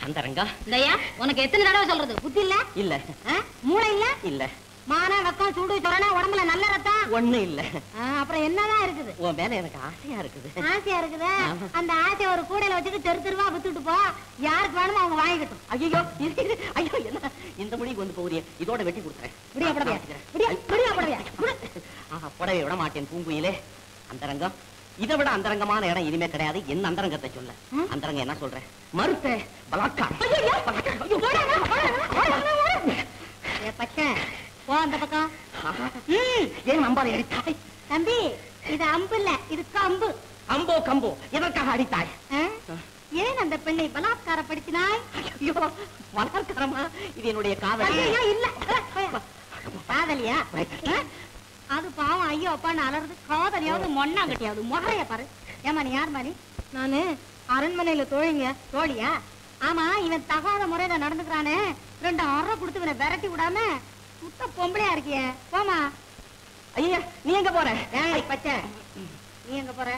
அந்தரங்கா இந்தயா உனக்கு எத்தனை தடவை சொல்றது புத்தி இல்ல இல்ல ஆ? மூளை இல்ல இல்ல மான வெக்கம் சூடு சொரணா உடம்புல நல்ல ரத்தம் ஒண்ணு இல்ல ஆ, அப்புறம் என்னதான் இருக்குது உன் மேல எனக்கு ஆசையா இருக்குது ஆசையா இருக்குதா ஆமா. அந்த ஆசையை ஒரு கூடையில வச்சுட்டு தெரு தெருவா வித்துட்டு போ யாருக்கு வேணுமோ அவங்க வாங்கிக்கட்டும் ஐயோ இரு, இரு. ஐயோ என்ன இந்த முடிக்கு வந்து போறிய இதோட வெட்டி கொடுத்துறேன் விடியா புடவையா நான் விடியா விடியா புடவையா ஆஹா, புடவை விட மாட்டேன் பூங்குயிலே அந்தரங்கம் இதை விட அந்தரங்கமான இடம் இனிமே கிடையாது என்ன அந்தரங்கத்தை சொல்ல ம்? அந்தரங்கம் என்ன சொல்ற மறுத்த பலாக்கா ஏ பச்சை போ அந்த பக்கம் ஏன் நம்பாலை அடித்தாய் தம்பி இது அம்பு இல்ல இது கம்பு அம்போ கம்போ எதற்காக அடித்தாய் ஆ? ஏன் அந்த பெண்ணை பலாத்காரப்படுத்தினாய் ஐயோ வளர்க்கிறமா இது என்னுடைய காதல் ஐயோ இல்ல காதலியா ஆ? அது பாவம் ஐயோ அப்பான்னு அலறது காதலியாவது மொண்ணாங்கட்டியாவது முறைய பாரு ஏமா நீ யார் மாதிரி நானு அரண்மனையில தோழிங்க தோழியா ஆமா இவன் தகாத முறையில நடந்துக்கிறானே ரெண்டு அறை கொடுத்து இவனை விரட்டி விடாம சுத்த பொம்பளையா இருக்கியே போமா ஐயா நீ எங்க போற ஏய் பச்சை நீ எங்க போற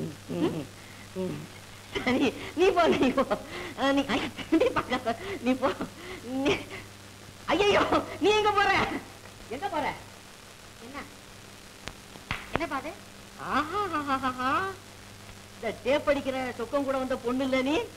சரி நீ போ நீ போ அஹ், நீ ஐ, நீ பார்க்காத. நீ போ நீ- ஐயையோ நீ எங்க போற எங்க போற என்ன என்ன பாது ஆஹாஹாஹாஹா. இந்த டேப் அடிக்கிற சொக்கம் கூட வந்த பொண்ணு இல்ல நீ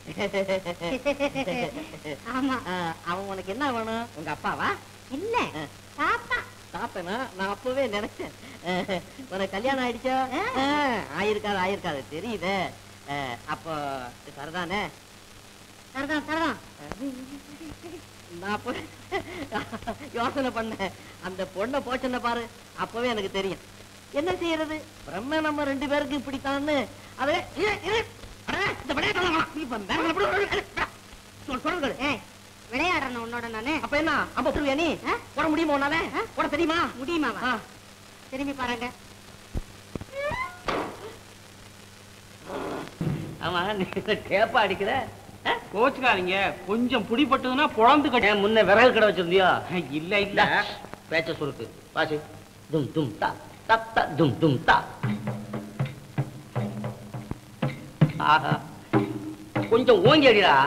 ஆமா அஹ், அவன் உனக்கு என்ன வேணும் உங்க அப்பாவா இல்ல ஆ. தாத்தா சாப்பிட்டேனா நான் அப்பவே நினைச்சேன் அஹ், உனக்கு கல்யாணம் ஆயிடுச்சா ஆ. அஹ், ஆயிருக்காது ஆயிருக்காது தெரியுதே அஹ், அப்போ சரிதானே சரிதான் சரிதான் நான் அப்ப யோசனை பண்ணேன் அந்த பொண்ணை போச்சுன்னு பாரு அப்பவே எனக்கு தெரியும் என்ன செய்யறது பிரம்ம நம்ம ரெண்டு பேருக்கு இப்படித்தான்னு அதே இரு, இரு. அட, இந்த விளையாட்டு வேணாம். நீ இப்ப வேற எப்படி சொல், சொல்லுங்கள். ஏய் விளையாடுறேன் உன்னோட நானு அப்ப என்ன அப்ப புரியா நீ ஆ? போட முடியுமா உன்னால போட தெரியுமா முடியுமாவா ஆ. திரும்பி பாருங்க ஆமா நீ டேப்பா அடிக்கிற கோச்சுக்காதீங்க கொஞ்சம் புடிப்பட்டதுன்னா பொழந்து கட்டி ஏன் முன்ன விறகு கடை வச்சிருந்தியோ இல்ல இல்ல பேச்ச சுருக்கு வாசி தும் தும் தா தப் தா தும் தும் தா ஆஹா கொஞ்சம் ஓங்கி அடிடா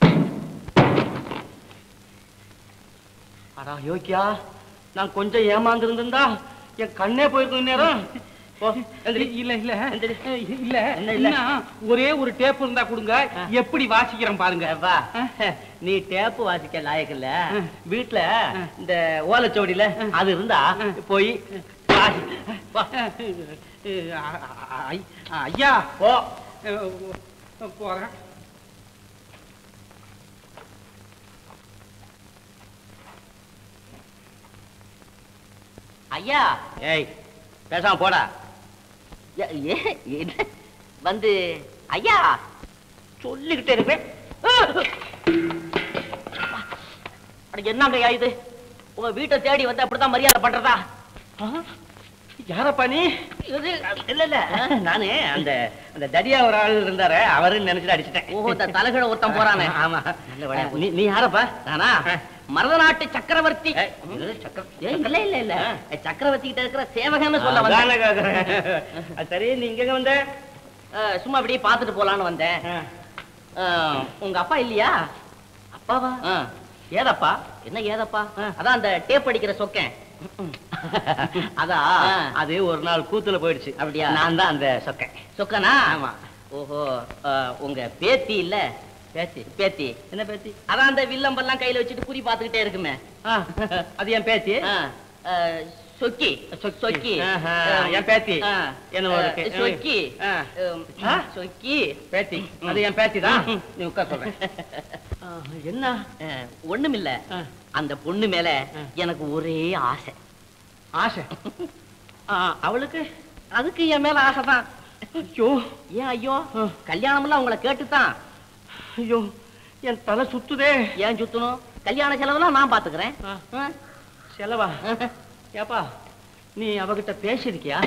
அடா யோக்கியா நான் கொஞ்சம் ஏமாந்து இருந்திருந்தா என் கண்ணே போயிருக்கும் நேரம் போ, எந்திரி. இல்ல இல்ல எந்திரி. இல்ல என்ன இல்ல? இன்னும் ஒரே ஒரு டேப் இருந்தா கொடுங்க ஆ. எப்படி வாசிக்கிறேன் பாருங்க வா ஆ. நீ டேப்பு வாசிக்க லாயக்கில்ல ஆ. வீட்டுல ஆ. இந்த ஓலைச்சோடியில ஆ. அது இருந்தா ஆ. போய் வாசி வா. ஐயா போ போறேன் ஐயா ஏய் பேசாம போடா ஏ- ஏ என்ன? வந்து ஐயா சொல்லிக்கிட்டே இருப்பேன் அட, என்னங்க ஐயா இது உங்க வீட்டை தேடி வந்து அப்படிதான் மரியாதை பண்றதா யாரப்பா நீ இது இல்ல இல்ல நானு அந்த அந்த தடியா ஒரு ஆள் இருந்தாரு அவருன்னு நினைச்சிட்டு அடிச்சிட்டேன் ஓஹோ இந்த தலைகட ஒருத்தன் போறானே ஆமா நீ நீ யாரப்பா நானா மருதநாட்டு சக்கரவர்த்தி ஏய், இல்ல இல்ல இல்ல சக்கரவர்த்தி கிட்ட இருக்கிற சேவகன்னு சொல்ல வந்தேன் சரி நீ இங்க வந்த அஹ், சும்மா அப்படியே பார்த்துட்டு போலான்னு வந்தேன் அஹ், உங்க அப்பா இல்லையா அப்பாவா அஹ், ஏதப்பா என்ன ஏதப்பா அதான் அந்த டேப் அடிக்கிற சொக்கேன் அதான் ஆ. அது ஒரு நாள் கூத்துல போயிடுச்சு அப்படியா? நான் தான் அந்த சொக்கேன் சொக்கனா ஆமா. ஓஹோ அஹ், உங்க பேத்தி இல்ல பேத்தி பேத்தி என்ன பேத்தி அதான் அந்த வில்லம்பெல்லாம் கையில வச்சுட்டு குறி பார்த்துக்கிட்டே இருக்குமே அது என் பேத்தி ஆ, அஹ், சொக்கி சொக்கி ஆஹா, அஹ், என் பேத்தி. ஆ, என்ன ஒரு கே- அஹ், சொக்கி ஆ. அஹ், ஆ? சொக்கி பேத்தி அது என் பேத்தி தான் நீ உட்கார் சொல்றேன் என்ன ஒண்ணுமில்ல ஆ. அந்த பொண்ணு மேல ஆ. எனக்கு ஒரே ஆசை ஆசை ஆ, அவளுக்கு அதுக்கு என் மேல ஆசைதான் ஐயோ ஏன் ஐயோ ஆ. கல்யாணம் எல்லாம் உங்களை கேட்டுத்தான் ஐயோ என் தலை சுத்துதே ஏன் சுத்தணும் கல்யாண செலவெல்லாம் நான் பாத்துக்கிறேன் ஆ. ஆ? செலவா ஏப்பா நீ அவகிட்ட பேசியிருக்கியா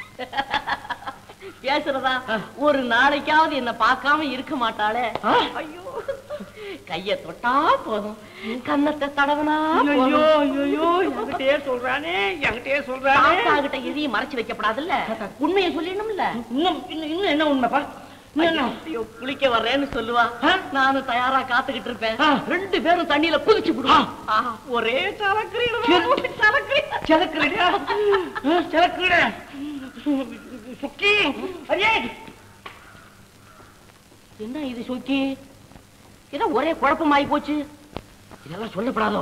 பேசுறதா ஆ. ஒரு நாளைக்காவது என்ன பார்க்காம இருக்க மாட்டாளே ஆ? ஐயோ கைய தொட்டா போதும் கன்னத்தை தடவனா ஐயோ போதும் ஐயோ என்கிட்டயே சொல்றானே என்கிட்டயே சொல்றானே தாத்தா கிட்ட எதையும் மறைச்சு வைக்கப்படாதுல்ல உண்மையை சொல்லிடணும்ல இன்னும் இன்னும் இன்னும் என்ன உண்மைப்பா ஐயோ, குளிக்க வர்றேன்னு சொல்லுவா நானும் தயாரா காத்துக்கிட்டு இருப்பேன் ரெண்டு பேரும் தண்ணியில குதிச்சு விடுவோம் ஒரே சலக்கிறீங்க சலக்குறா சலக்குற சுக்கி அரியே என்ன இது சொக்கி ஏதோ ஒரே குழப்பமாயி போச்சு இதெல்லாம் சொல்லப்படாதோ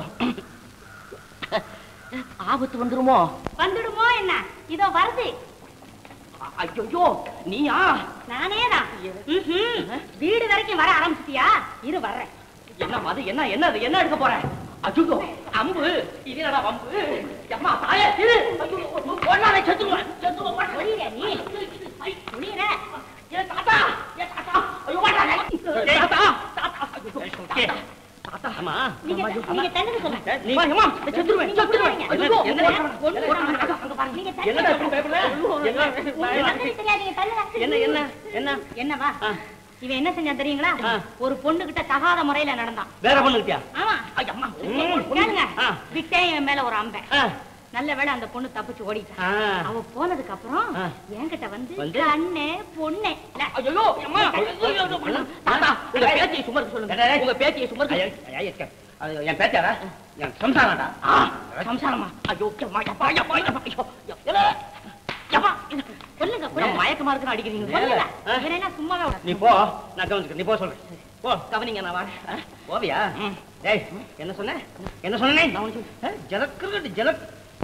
ஆபத்து வந்துருமோ வந்துடுமோ என்ன இதோ வருது ஐயோ நீயா நானே தான் வீடு வரைக்கும் வர ஆரம்பிச்சிட்டியா இரு வர்றேன் என்ன அது என்ன என்ன அது என்ன எடுக்க போற அச்சுதோ அம்பு இது என்னடா அம்பு அம்மா தாயே இரு ஐயோ ஒண்ணாலே செத்துருவேன் செத்துருவேன் புரியல நீ புரியல ஏ தாத்தா ஏ தாத்தா ஐயோ வாடா தாத்தா தாத்தா ஐயோ, தாத்தா அம்மா நீங்க நீங்க தள்ளுங்க சொல்லுங்க நீ அம்மா செத்துருவேன் செத்துருவேன் ஐயோ என்ன ஒண்ணு அங்க பாருங்க நீங்க என்னடா தள்ளுங்க இப்படி பயப்படுற என்ன உங்களுக்கு தெரியாது நீங்க தள்ளுங்க என்ன என்ன என்ன என்னவா ஆ. இவன் என்ன செஞ்சான் தெரியுங்களா ஆ. ஒரு பொண்ணு கிட்ட தகாத முறையில நடந்தான் வேற பொண்ணுக்கிட்டியா ஆமா ஐயம்மா கேளுங்க ஆ. விட்டேன் இவன் மேல ஒரு அம்பை ஆ நல்ல வேளை அந்த பொண்ணு தப்பிச்சு ஓடிட்டா ஆ அவ போனதுக்கு அப்புறம் ஆ. என்கிட்ட வந்து வந்து? கண்ணே பொண்ணே இல்ல, ஐயோ அம்மா தாத்தா உங்க பேத்தியை சும்மா இருக்க சொல்லுங்க உங்க பேத்தியை சும்மா இருக்க அது என் பேத்தியாரா என் சம்சாரம்டா சம்சாரமா ஐயோ அம்மா யப்பா யப்பா யப்பா ஐயோ யப்பா யப்பா சொல்லுங்க நான் சொல்லுங்க மயக்கமா இருக்குன்னு அடிக்கிறீங்க சொல்லுங்க ஆ? இவனை எல்லாம் சும்மாவே விட நீ போ நான் கவனிச்சுக்க நீ போ சொல்றேன் போ கவனிங்க நான் வரேன் ஓவியா டேய் என்ன சொன்ன என்ன சொன்னே ஜலக்கிறது ஜலக்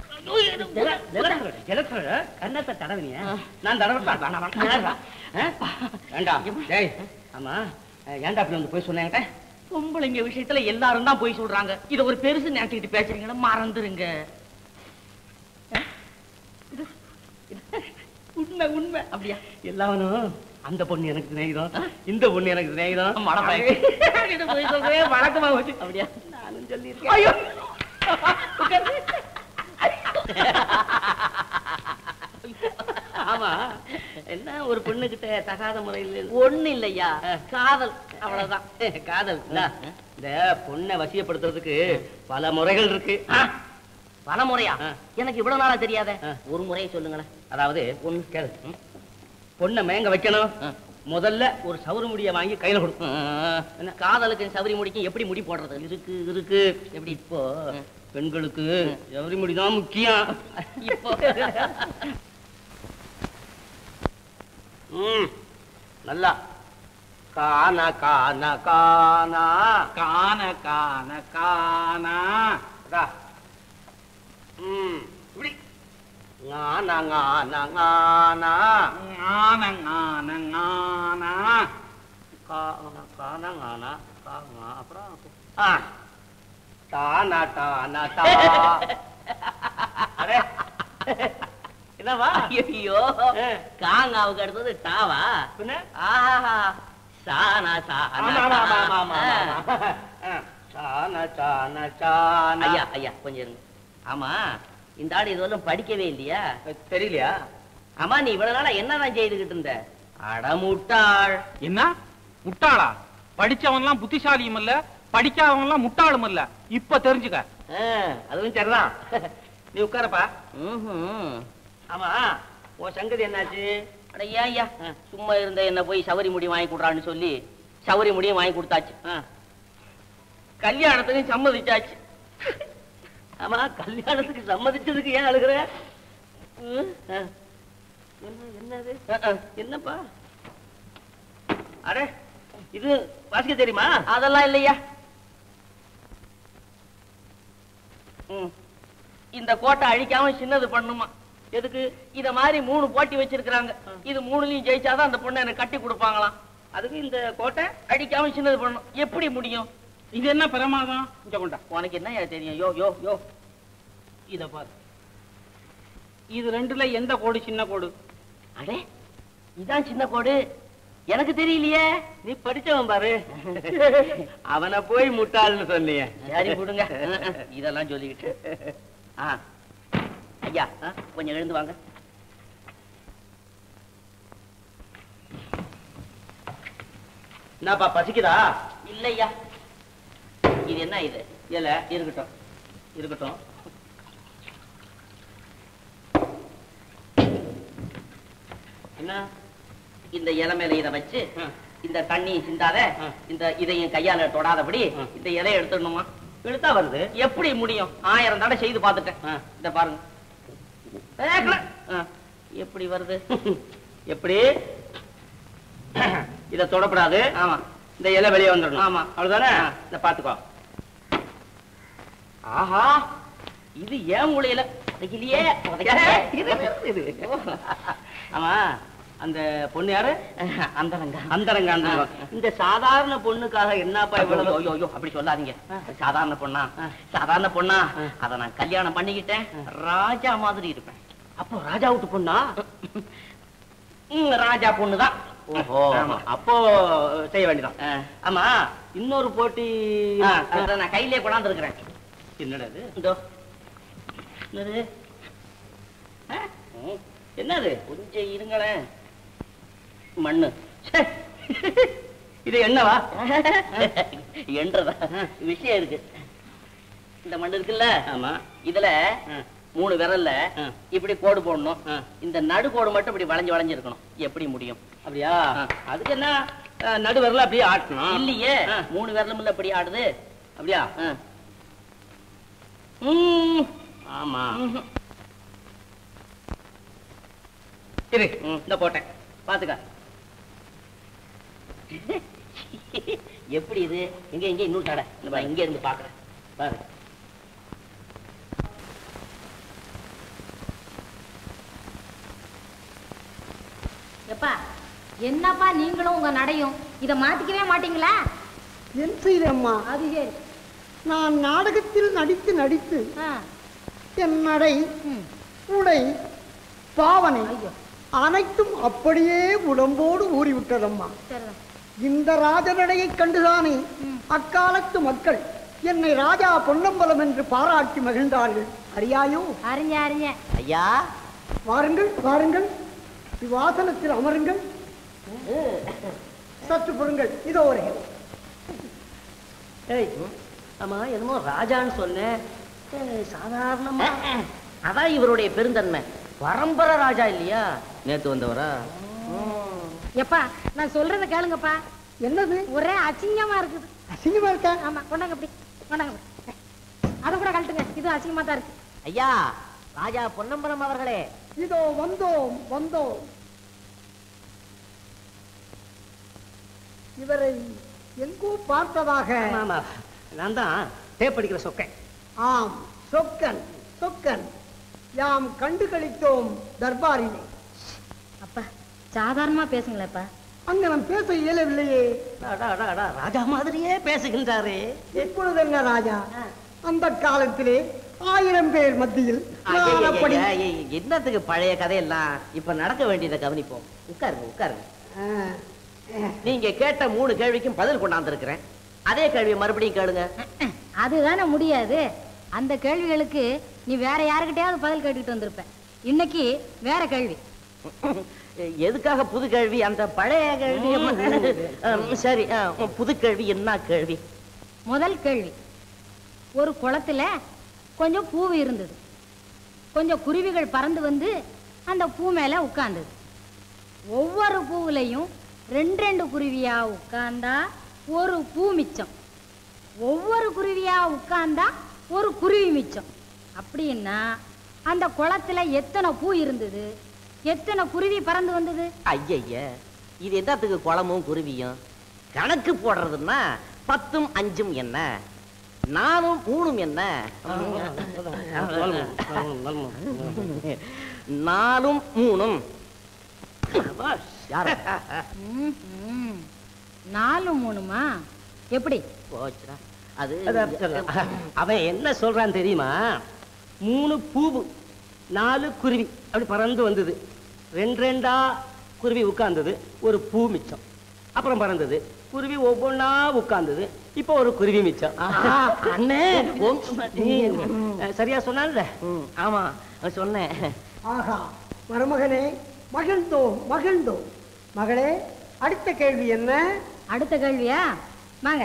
கண்ணத்தை தடவினிய நான் தடவை வேண்டாம் டேய் ஆமா ஏன்டா அப்படி வந்து போய் சொன்னேன் பொம்பளைங்க விஷயத்துல எல்லாரும் தான் போய் சொல்றாங்க இத ஒரு பெருசு நினைச்சுக்கிட்டு பேசுறீங்கன்னா மறந்துருங்க உண்மை உண்மை அப்படியா எல்லாவனும் அந்த பொண்ணு எனக்கு சிநேகிதம் இந்த பொண்ணு எனக்கு சிநேகிதம் அப்படின்னு போய் சொல்றேன் வழக்கமா வச்சு அப்படியா நானும் சொல்லியிருக்கேன் ஐயோ ஆமா என்ன ஒரு பொண்ணு கிட்ட தகாத முறையில் ஒண்ணு இல்லையா காதல் அவ்வளவுதான் காதல் இந்தா, இந்த பொண்ணை வசியப்படுத்துறதுக்கு பல முறைகள் இருக்கு பல முறையா எனக்கு இவ்வளவு நாளா தெரியாத ஒரு முறையை சொல்லுங்களேன் அதாவது ஒண்ணு கேளு ம். பொண்ணை மேங்க வைக்கணும் முதல்ல ஒரு சவுறு முடிய வாங்கி கையில கொடுக்கும் என்ன காதலுக்கு சவரி முடிக்கும் எப்படி முடி போடுறது இருக்கு இருக்கு எப்படி இப்போ பெண்களுக்கு சவரி முடிதான் முக்கியம் இப்போ ம் நல்லா கான கான கானா கான கான கானா அதா. ம் இப்படி ஞான ஞான ஞானா ஞான ஞான ஞானா கான கான ஞானா கானா அப்புறம் ஆ தானா தானா தா அடே என்னவா ஐயோ காங்காவுக்கு அடுத்தது டாவா பின்ன ஆஹா சானா ஆமா ஆமா ஆமா ஆமா சானா ஆமா ஆ. சான சான சான ஐயா ஐயா கொஞ்சம் இருங்க ஆமா இந்த ஆடு இதுவரையும் படிக்கவே இல்லையா தெரியலையா ஆமா நீ இவ்வளவு நாளா என்னதான் செய்துகிட்டு இருந்த அடமுட்டாள் என்ன முட்டாளா படிச்சவன்லாம் புத்திசாலியும் இல்ல படிக்காதவன்லாம் முட்டாளும் இல்ல இப்ப தெரிஞ்சுக்க ஆ, அதுவும் சரிதான் நீ உட்காரப்பா ம்ஹும். ஆமா உன் சங்கதி என்னாச்சு அட ஏன் ஐயா சும்மா இருந்த என்ன போய் சவரி முடி வாங்கி கொடுறான்னு சொல்லி சவரி முடியும் வாங்கி கொடுத்தாச்சு ஆ. கல்யாணத்துக்கு சம்மதிச்சாச்சு ஆமா கல்யாணத்துக்கு சம்மதிச்சதுக்கு ஏன் அழுகுற ம்? ஆ. என்ன என்னது ஆ, ஆ. என்னப்பா அடே இது வாசிக்க தெரியுமா அதெல்லாம் இல்லையா ம். இந்த கோட்டை அழிக்காம சின்னது பண்ணுமா எதுக்கு இத மாதிரி மூணு போட்டி வச்சிருக்காங்க இது மூணுலயும் ஜெயிச்சாதான் அந்த பொண்ணை எனக்கு கட்டி கொடுப்பாங்களாம் அதுக்கு இந்த கோட்டை அடிக்காம சின்னது பண்ணும் எப்படி முடியும் இது என்ன பிரமாதம் இங்க கொண்டா உனக்கு என்ன தெரியும் யோ யோ யோ இத பாரு இது ரெண்டுல எந்த கோடு சின்ன கோடு அடே இதான் சின்ன கோடு எனக்கு தெரியலையே நீ படிச்சவன் பாரு அவனை போய் முட்டாள்னு சொன்னீங்க சரி விடுங்க இதெல்லாம் சொல்லிக்கிட்டு ஆ ஐயா கொஞ்சம் எழுந்து வாங்க என்னப்பா பசிக்குதா இல்லையா இது என்ன இது இல்ல இருக்கட்டும் இருக்கட்டும் என்ன இந்த இலை மேல இதை வச்சு ஆ. இந்த தண்ணி சிந்தாத ஆ. இந்த இதையும் கையால தொடாதபடி ஆ. இந்த இலையை எடுத்துடணுமா இழுத்தா வருது எப்படி முடியும் ஆயிரம் தடவை செய்து பார்த்துட்டேன் ஆ. இந்த பாருங்க ஏக்கல. ஆ. எப்படி வருது எப்படி இத தொடக்கூடாது ஆமா இந்த இலை வெளியே வந்துடணும் ஆமா. அவ்வளவுதானே ஆ. இத பாத்துக்கோ ஆஹா இது ஏன் மூலையில உதைக்கலையே இது, இது. ஆமா அந்த பொண்ணு யாரு அந்தரங்க அந்தரங்க அந்தரங்க இந்த சாதாரண பொண்ணுக்காக என்னப்பா ஐயோ, இவ்வளவு ஐயோ, ஐயோ, அப்படி சொல்லாதீங்க சாதாரண பொண்ணா சாதாரண பொண்ணா அத நான் கல்யாணம் பண்ணிக்கிட்டேன் ராஜா மாதிரி இருப்பேன் அப்போ ராஜா விட்டு பொண்ணா ம், ராஜா பொண்ணுதான் ஓஹோ ஆமா. அப்போ செய்ய வேண்டியதான் ஆ. ஆமா இன்னொரு போட்டி ஆ, அத நான் கையிலே கொண்டாந்து இருக்கிறேன் என்னடா இது இதோ என்னது ஆ, ம், என்னது கொஞ்சம் இருங்களேன் மண்ணு ச்சே. இது என்னவா என்றதா விஷயம் இருக்கு இந்த மண் இருக்குல்ல ஆமா இதுல ஆ. மூணு விரல்ல ஆ. இப்படி கோடு போடணும் ஆ. இந்த நடு கோடு மட்டும் இப்படி வளைஞ்சு வளைஞ்சு இருக்கணும் எப்படி முடியும் அப்படியா ஆ. அதுக்கு என்ன அஹ், நடுவரல அப்படியே ஆட்டணும் இல்லையே ஆ. மூணு விரலும் இல்ல இப்படி ஆடுது அப்படியா ஆ. ம். ஆமா ம்ஹும். இரு ம். இந்த போட்டேன் பாத்துக்க எப்படி இது எங்க எங்க இன்னும் தடை இந்த பாரு, இங்க இருந்து பாக்குறேன் பாரு எப்பா என்னப்பா நீங்களும் உங்க நடையும் இத மாத்திக்கவே மாட்டீங்களா என் செய்தம்மா அது சரி நான் நாடகத்தில் நடித்து நடித்து ஆ, என் நடை ம், உடை பாவனை ஐயோ அனைத்தும் அப்படியே உடம்போடு ஊறிவிட்டதம்மா சரிதான் இந்த ராஜநடையை கண்டுதானே ம். அக்காலத்து மக்கள் என்னை ராஜா பொன்னம்பலம் என்று பாராட்டி மகிழ்ந்தார்கள் அறியாயோ அறிஞ்ச அறிஞ்ச ஐயா வாருங்கள் வாருங்கள் விவாசனத்தில் அமருங்கள் சற்று பொருங்கள் இதோ வருகிறேன் ஏய் ஆமா என்னமோ ராஜான்னு சொன்னேன் ஏய், சாதாரணமா அதான் இவருடைய பெருந்தன்மை பரம்பரை ராஜா இல்லையா நேத்து வந்தவரா எப்பா நான் சொல்றத கேளுங்கப்பா என்னது ஒரே அசிங்கமா இருக்குது அசிங்கமா இருக்கா ஆமா கொண்டாங்க இப்படி கொண்டாங்க இப்படி. அதை கூட கழட்டுங்க இது அசிங்கமா தான் இருக்கு ஐயா ராஜா பொன்னம்பலம் அவர்களே இதோ வந்தோம் வந்தோம் இவரை எங்கோ பார்த்ததாக ஆமா ஆமா நான் தான் டேப் அடிக்கிற சொக்கேன் ஆம் சொக்கன் சொக்கன் யாம் கண்டு கழித்தோம் தர்பாரிலே அப்பா சாதாரணமா பேசுங்களேப்பா அங்க நாம் பேச இயலவில்லையே அடா, அடா, அடா, ராஜா மாதிரியே பேசுகின்றாரே இப்பொழுது என்ன ராஜா அந்த காலத்திலே ஆயிரம் பேர் மத்தியில் நான் அப்படி என்னத்துக்கு பழைய கதையெல்லாம் இப்ப நடக்க வேண்டியதை கவனிப்போம் உட்காருங்க உட்காருங்க ஆ, நீங்க கேட்ட மூணு கேள்விக்கும் பதில் கொண்டாந்து இருக்கிறேன் அதே கேள்வி மறுபடியும் கேளுங்க அதுதானே முடியாது அந்த கேள்விகளுக்கு நீ வேற யாருக்கிட்டயாவது பதில் கேட்டுட்டு வந்திருப்ப இன்னைக்கு வேற கேள்வி எதுக்காக புது கேள்வி அந்த பழைய கேள்வி ம், சரி ஆ, புது கேள்வி என்ன கேள்வி முதல் கேள்வி ஒரு குளத்துல கொஞ்சம் பூவு இருந்தது கொஞ்சம் குருவிகள் பறந்து வந்து அந்த பூ மேல உட்கார்ந்தது ஒவ்வொரு பூவுலையும் ரெண்டு ரெண்டு குருவியா உட்கார்ந்தா ஒரு பூ மிச்சம் ஒவ்வொரு குருவியா உட்கார்ந்தா ஒரு குருவி மிச்சம் அப்படின்னா அந்த குளத்துல எத்தனை பூ இருந்தது எத்தனை குருவி பறந்து வந்தது ஐயய்ய இது என்னத்துக்கு குளமும் குருவியும் கணக்கு போடுறதுன்னா பத்தும் அஞ்சும் என்ன நானும் மூணும் என்ன நாலும் மூணும் யாரு? ம், ம். நாலு மூணுமா எப்படி போச்சுடா. அது அதான் சொல்லலாம். அவன் என்ன சொல்றான் தெரியுமா மூணு பூவு நாலு குருவி அப்படி பறந்து வந்தது ரெண்டு ரெண்டா குருவி உட்கார்ந்தது ஒரு பூ மிச்சம் அப்புறம் பறந்தது குருவி ஒவ்வொன்னா உட்கார்ந்தது இப்போ ஒரு குருவி மிச்சம் அண்ணே நீ, அஹ், சரியா சொன்னான்ல ம், ஆமா சொன்னேன் ஆஹா மருமகனே மகிழ்ந்தோம் மகிழ்ந்தோம் மகளே அடுத்த கேள்வி என்ன அடுத்த கேள்வியா வாங்க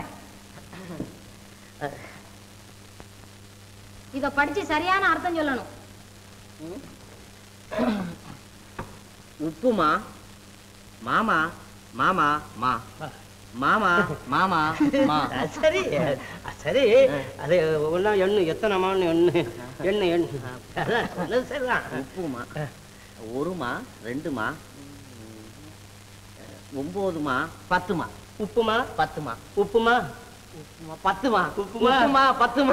இத படிச்சு சரியான அர்த்தம் சொல்லணும் உப்புமா மாமா மாமா மா மாமா மாமா மா சரி சரி அது ஒன்னா எண்ணு எத்தனைமான்னு எண்ணு எண்ணு எண்ணு அதான் சொன்னது சரிதான் உப்புமா ஒருமா ரெண்டுமா ஒன்பதுமா பத்துமா உப்புமா பத்துமா உப்புமா பத்துமா உப்புமா. உப்புமா பத்துமா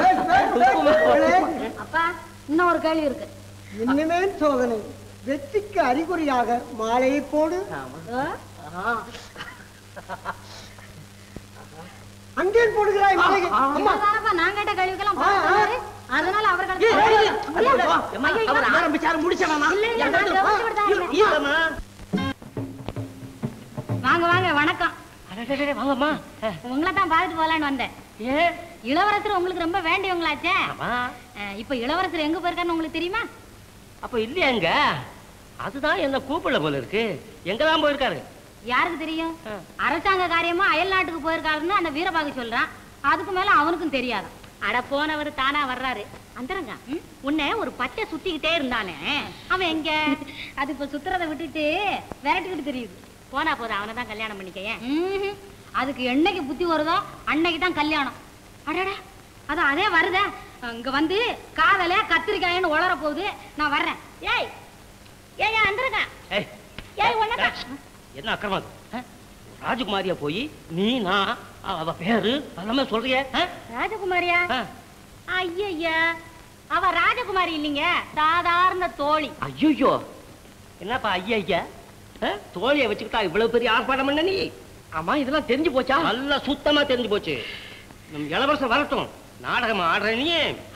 அப்பா இன்னும் ஒரு கேள்வி இருக்கு இனிமேல் சோதனை வெற்றிக்கு அறிகுறியாக மாலையை போடு அங்கே போடுகிறாய் மாலையை அம்மா அதானப்பா, நான் கேட்ட கேள்விக்கெல்லாம் ஆ, ஆ. பதில் அதனால அவர்களுக்கு அவர் ஆரம்பிச்சாரு முடிச்சவனா இல்ல, இல்ல, நான் கவனிச்சு விட்டு தான் இருந்தேன். வாங்க வாங்க வணக்கம் வாங்கம்மா உங்களை தான் பார்த்துட்டு போலான்னு வந்தேன் ஏன் இளவரசர் உங்களுக்கு ரொம்ப வேண்டியவங்களாச்சே ஆமா அஹ், இப்ப இளவரசர் எங்க போயிருக்காருன்னு உங்களுக்கு தெரியுமா அப்ப இல்லையாங்க அதுதான் என்ன கூப்பிடல போல இருக்கு எங்கதான் போயிருக்காரு யாருக்கு தெரியும் அரசாங்க காரியமா அயல் நாட்டுக்கு போயிருக்காருன்னு அந்த வீரபாகு சொல்றான் அதுக்கு மேல அவனுக்கும் தெரியாது அட போனவர் தானா வர்றாரு அந்தரங்க உன்னை ஒரு பச்சை சுத்திக்கிட்டே இருந்தானே அவன் எங்க அது இப்ப சுத்துறதை விட்டுட்டு விரட்டிக்கிட்டு தெரியுது போனா போதும் அவனை தான் கல்யாணம் பண்ணிக்க அதுக்கு என்னைக்கு புத்தி வருதோ அன்னைக்கு தான் கல்யாணம் அடடா அது அதே வருதே இங்க வந்து காதல கத்திரிக்காயன்னு உளர போகுது நான் வர்றேன் ஏய் ஏய் அந்தரங்க ஏய், ஏய் உன்னக்கா என்ன அக்கிரமா இது? ஆ? ராஜகுமாரியா போய் நீ நான் அ- அவ பேரு எல்லாமே சொல்றியே ஆ? ராஜகுமாரியா ஆ. ஐயய்யா அவ ராஜகுமாரி இல்லைங்க சாதாரண தோழி ஐயோ என்னப்பா ஐயா ஐயா ஆ? தோழியை வச்சுக்கிட்டா இவ்வளவு பெரிய ஆர்ப்பாட்டம் பண்ண நீ ஆமா இதெல்லாம் தெரிஞ்சு போச்சா நல்லா சுத்தமா தெரிஞ்சு போச்சு நம் இளவரசர் வரட்டும் நாடகம் ஆடுற நீ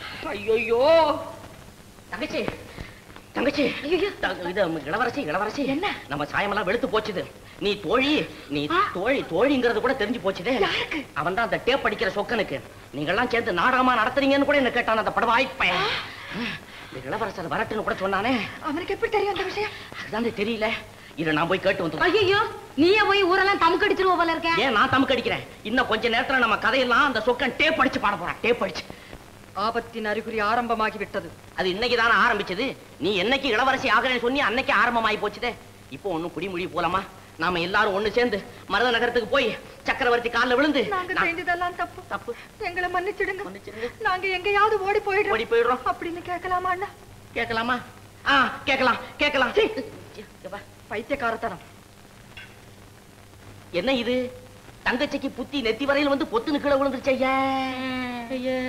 ஐயோ தங்கச்சி தங்கச்சி த- இது நம்ம இளவரசி இளவரசி என்ன நம்ம சாயமெல்லாம் வெளுத்து போச்சுது நீ தோழி நீ தோழி தோழிங்கிறது கூட தெரிஞ்சு போச்சுதே அவன் தான் அந்த டேப் அடிக்கிற சொக்கனுக்கு நீங்கெல்லாம் சேர்ந்து நாடகமா நடத்துறீங்கன்னு கூட என்ன கேட்டான் அந்த படவாய் பையன் இந்த இளவரசர் வரட்டுன்னு கூட சொன்னானே அவனுக்கு எப்படி தெரியும் அந்த விஷயம் அதுதானே தெரியல இதை நான் போய் கேட்டு வந்து ஐயோ நீயே போய் ஊரெல்லாம் தமுக்கு அடிச்சிருவ போல இருக்க ஏன் நான் தமுக்கு அடிக்கிறேன் இன்னும் கொஞ்ச நேரத்துல நம்ம கதையெல்லாம் அந்த சொக்கன் டேப் அடிச்சு பாட போறான் டேப் அடிச்சு ஆபத்தின் அறிகுறி ஆரம்பமாகி விட்டது அது இன்னைக்கு தானே ஆரம்பிச்சது நீ என்னைக்கு இளவரசி ஆகிறேன்னு சொன்னி அன்னைக்கு ஆரம்பமாயி போச்சுதே இப்போ ஒண்ணும் குடிமொழி போலாமா நாம எல்லாரும் ஒண்ணு சேர்ந்து மருத நகரத்துக்கு போய் சக்கரவர்த்தி கால்ல விழுந்து நாங்க நான் செஞ்சதெல்லாம் தப்பு தப்பு எங்களை மன்னிச்சிடுங்க மன்னிச்சிடுங்க. நாங்க எங்கேயாவது ஓடி போயிடுறோம் ஓடி போயிடுறோம் அப்படின்னு கேட்கலாமா அண்ணா கேட்கலாமா ஆ கேட்கலாம் கேட்கலாம் சீ. எப்பா, பைத்தியக்காரத்தனம் என்ன இது தங்கச்சிக்கு புத்தி நெத்தி வரையில் வந்து பொத்துன்னு கீழே விழுந்துருச்சு ஐயா ஐயா.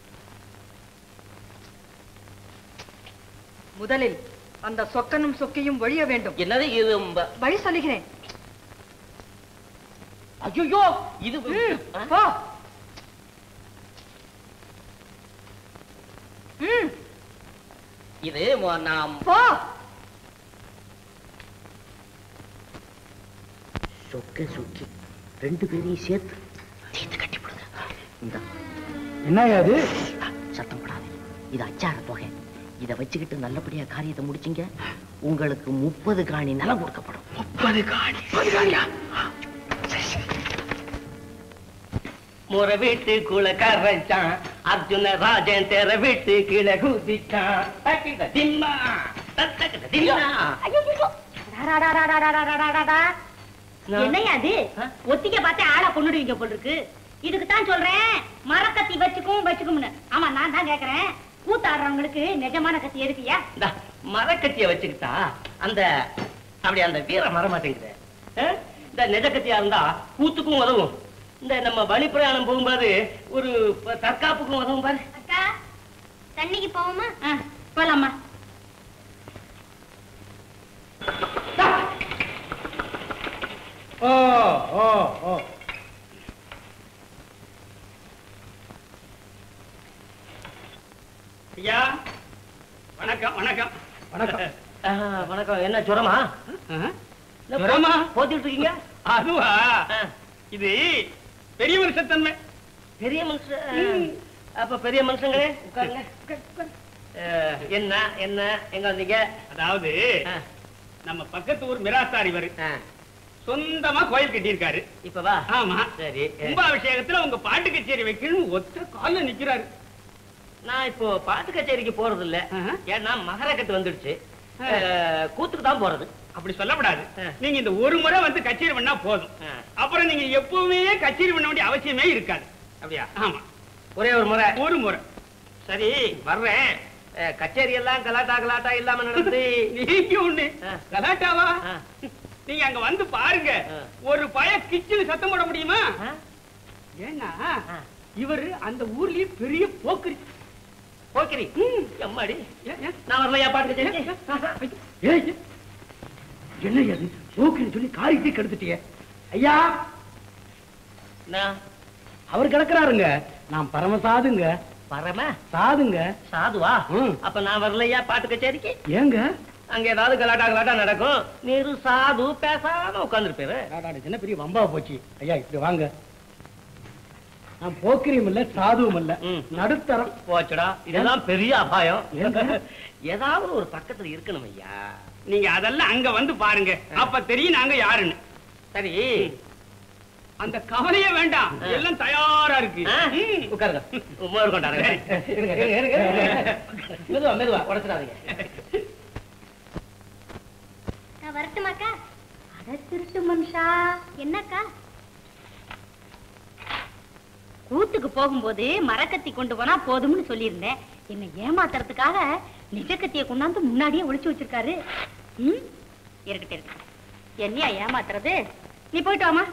முதலில் அந்த சொக்கனும் சொக்கியும் ஒழிய வேண்டும் என்னது இது ம- வழி சொல்லுகிறேன் ஐயோ இது ஆ? போ ம், இது ம- நாம் போ சொக்க சொக்கி ரெண்டு பேரையும் சேர்த்து தீர்த்து கட்டி போடுங்க இந்த என்ன அது சத்தம் படாது இது அச்சார தொகை இத வச்சுக்கிட்டு நல்லபடியா காரியத்தை முடிச்சீங்க உங்களுக்கு முப்பது காணி நிலம் கொடுக்கப்படும் முப்பது காணி முப்பது காணியா முறை வீட்டு குலக்காரச்சான் அர்ஜுன ராஜன் தெர வீட்டு கீழே குதிச்சான் தக்கிட திம்மா தத்தக்கிட திம்மா என்னையா அது ஒத்திக்க பார்த்து ஆளை கொண்டுடுவீங்க போல இருக்கு இதுக்கு தான் சொல்றேன் மரக்கத்தி வச்சுக்கும் வச்சுக்கும்னு ஆமா நான் தான் கேக்குறேன் கூத்தாடுறவங்களுக்கு நிஜமான கத்தி எதுக்குயா இந்த மரக்கத்திய வச்சுக்கிட்டா அந்த அப்படி அந்த வீரம் வர மாட்டேங்குது ஆ? இந்த நெஜக்கத்தியா இருந்தா கூத்துக்கும் உதவும் இந்த நம்ம வழி பிரயாணம் போகும்போது ஒரு ப- தற்காப்புக்கும் உதவும் பாரு அக்கா தண்ணிக்கு போவோமா போலாமா ஓ ஓ ஓ ஐயா வணக்கம் வணக்கம் வணக்கம். ஆ, வணக்கம் என்ன ஜுரமா இல்ல, ஜுரமா? போத்திட்டு இருக்கீங்க அதுவா ஆ, இது பெரிய மனுஷத்தன்மை பெரிய மனுஷன் அப்ப பெரிய மனுஷங்களே உட்காருங்க ஆ, என்ன என்ன எங்க வந்தீங்க அதாவது ஆ, நம்ம பக்கத்து ஊர் மிராசாரி வரு ஆ, சொந்தமா கோயில் கட்டியிருக்காரு இப்ப வா ஆமா சரி கும்பாபிஷேகத்துல உங்க பாட்டு கச்சேரி வைக்கணும்னு ஒத்த கால்ல நிக்கிறாரு நான் இப்போ பாட்டு கச்சேரிக்கு போறது இல்ல ஆஹா. ஏன்னா மகரக்கட்டு வந்துடுச்சு ஆ, கூத்துக்கு தான் போறது அப்படி சொல்லக்கூடாது ஆ. நீங்க இந்த ஒரு முறை வந்து கச்சேரி பண்ணா போதும் ஆ. அப்புறம் நீங்க எப்பவுமே கச்சேரி பண்ண வேண்டிய அவசியமே இருக்காது அப்படியா ஆமா ஒரே ஒரு முறை ஒரு முறை சரி வர்றேன் அஹ், கச்சேரி எல்லாம் கலாட்டா கலாட்டா இல்லாம நடந்து நீங்க ஒண்ணு ஆ. கலாட்டாவா ஆ. நீங்க அங்க வந்து பாருங்க ஆ. ஒரு பய கிச்சனு சத்தம் போட முடியுமா ஆ? ஏன்னா ஆ. இவரு அந்த ஊர்லயே பெரிய போக்குரி போக்கிரி எம்மாடி ஏன், ஏன்? நான் வரலையா பாட்டு கச்சேரிக்கு ஏய், என்ன அது போக்குன்னு சொல்லி காரியத்தை கெடுத்துட்டிய ஐயா நான் அவர் கிடக்குறாருங்க நான் பரமசாதுங்க பரம சாதுங்க சாதுவா ம். அப்ப நான் வரலையா பாட்டு கச்சேரிக்கு ஏங்க அங்க ஏதாவது கலாட்டா கலாட்டா நடக்கும் நீரு சாது பேசாம உட்கார்ந்துருப்பேரு அடாடா, என்ன பெரிய வம்பா போச்சு ஐயா இப்படி வாங்க நான் போக்கிரியும் இல்ல சாதுவும் இல்ல ம். நடுத்தரம் போச்சுடா இதெல்லாம் பெரிய அபாயம் ஏங்க? ஏதாவது ஒரு பக்கத்துல இருக்கணும் ஐயா நீங்க அதெல்லாம் அங்க வந்து பாருங்க அப்ப தெரியும் நாங்க யாருன்னு சரி அந்த கவலையே வேண்டாம் ஆ. எல்லாம் தயாரா இருக்கு ஆ, ம். உட்காருங்க உட்காரு கொண்டாருங்க இருங்க, இருங்க, இருங்க, இருங்க. மெதுவா மெதுவா உடச்சிடாதீங்க நான் வரட்டுமாக்கா அட திருட்டு மனுஷா என்னக்கா கூத்துக்கு போகும்போது மரக்கத்தி கொண்டு போனா போதும்னு சொல்லியிருந்தேன் என்ன ஏமாத்துறதுக்காக நிஜக்கத்திய கொண்டாந்து முன்னாடியே ஒளிச்சு வச்சிருக்காரு ம் இருக்கட்டும் இருக்கட்டும் என்னையா ஏமாத்துறது நீ போயிட்டு வாமா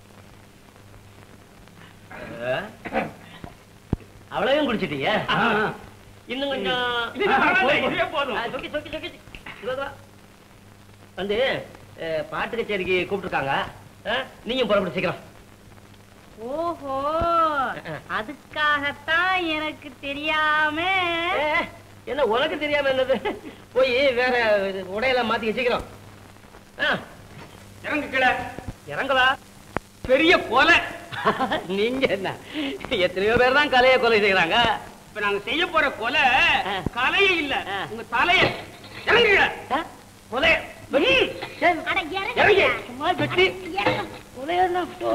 அவ்வளவையும் குடிச்சிட்டீங்க ஆ, ஆ. இன்னும் கொஞ்சம் இது பரவாயில்ல, போதும். இதுவே போதும். ஆ, சொக்கி, சொக்கி, சொக்கி. இதோ, இதோ. வந்து அஹ், பாட்டு கச்சேரிக்கு கூப்பிட்டுருக்காங்க ஆ, நீங்க புறப்பட்டு சீக்கிரம் ஓஹோ அதுக்காகத்தான் எனக்கு தெரியாம ஏ, என்ன உனக்கு தெரியாம என்னது போய் வேற இது, உடையெல்லாம் மாத்தி சீக்கிரம் ஆ, இறங்கு கீழே இறங்கலா பெரிய கொலை நீங்க என்ன எத்தனையோ பேர் தான் கலையை கொலை செய்யறாங்க இப்ப நாங்க செய்ய போற கொலை ஆ. கலையே இல்ல ஆ. உங்க தலைய இறங்கு கீழே. ஆ, கொலை வெட்டி. சரி, அட இறங்கு இறங்கு சும்மா வெட்டி இறங்கு. கொலையெல்லாம் போ.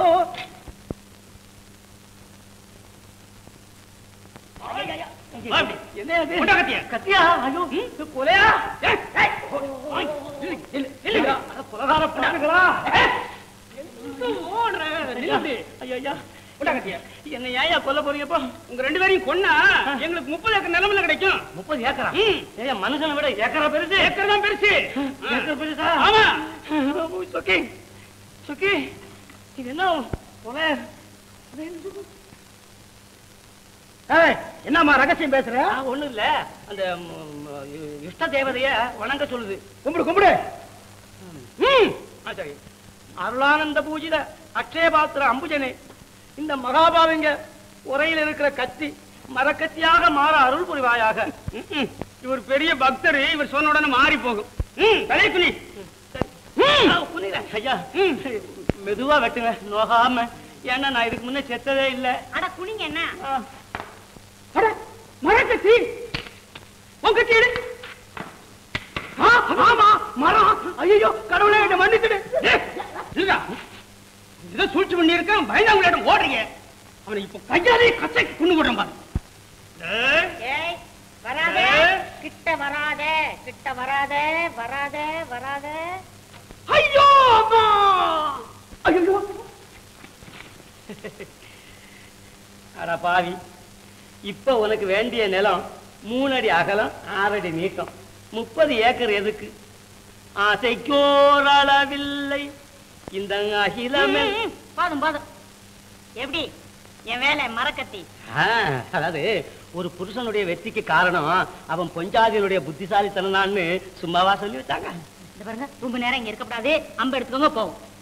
வா அப்படி. என்ன அது? கொண்டா கத்திய. கத்தியா ஐயோ இது கொலையா ஏய், ஏய், ஓய், நில்லு, நில்லு, நில்லுங்க. கொலகார பண்ணாங்களா எங்க ஓடுற? நில்லு. ஐயா ஐயா கொண்டா கத்திய. என்ன ஏயா கொல்ல போறீங்கப்பா உங்க ரெண்டு பேரையும் கொன்னா எங்களுக்கு முப்பது ஏக்கர் நிலமில கிடைக்கும் முப்பது ஏக்கரா ம். ஏயா மனுஷனை விட ஏக்கரா பெருசு ஏக்கர் தான் பெருசு ஏக்கர் பெருசா ஆமா சுக்கி சுக்கி இது என்ன கொலை ஏய், என்னம்மா ரகசியம் பேசுற ஆ, ஒண்ணும் இல்ல அந்த ம், ம், இஷ்ட தேவதைய வணங்க சொல்லுது கும்பிடு கும்பிடு ம். ஆ, சரி அருளானந்த பூஜித அக்ஷயபாத்திர அம்புஜனே இந்த மகாபாவிங்க உரையில் இருக்கிற கத்தி மரக்கத்தியாக மாற அருள் புரிவாயாக ம், ம். இவர் பெரிய பக்தர் இவர் சொன்ன உடனே மாறி போகும் ம், தலையை குனி ஆ, புரியுதேன். ஐயா மெதுவா வெட்டுங்க நோகாம ஏன்னா நான் இதுக்கு முன்ன செத்ததே இல்ல அட குனிங்க என்ன ஆ. அட, மரக்கத்தி உன் கத்தி எடு. ஆ, ஆமா மரம் ஐயோ கடவுளே என்ன மன்னிச்சிடு ஏய், இருடா. இதை சூழ்ச்சி பண்ணி இருக்கான் பயந்தாங்களிடம் ஓடுறீங்க அவனை இப்ப கையாலே கச்சைக்கு கொண்டு விடுறேன் பாரு ஏய், ஏய் வராத ஏய். கிட்ட வராத கிட்ட வராத வராத வராத ஐயோ அம்மா ஐயோ அட பாவி இப்ப உனக்கு வேண்டிய நிலம் மூணு அடி அகலம் ஆறு அடி நீட்டம் முப்பது ஏக்கர் எதுக்கு ஆசைக்கோர் அளவில்லை இந்த அகிலமே ம், போதும் போதும் எப்படி என் வேலை மரக்கத்தி ஆ, அதாவது ஒரு புருஷனுடைய வெற்றிக்கு காரணம் அவன் பொஞ்சாதியினுடைய புத்திசாலித்தனம் சும்மாவா சொல்லி வச்சாங்க இந்த பாருங்க ரொம்ப நேரம் இங்க இருக்கக்கூடாது அம்ப எடுத்துக்கோங்க போவோம்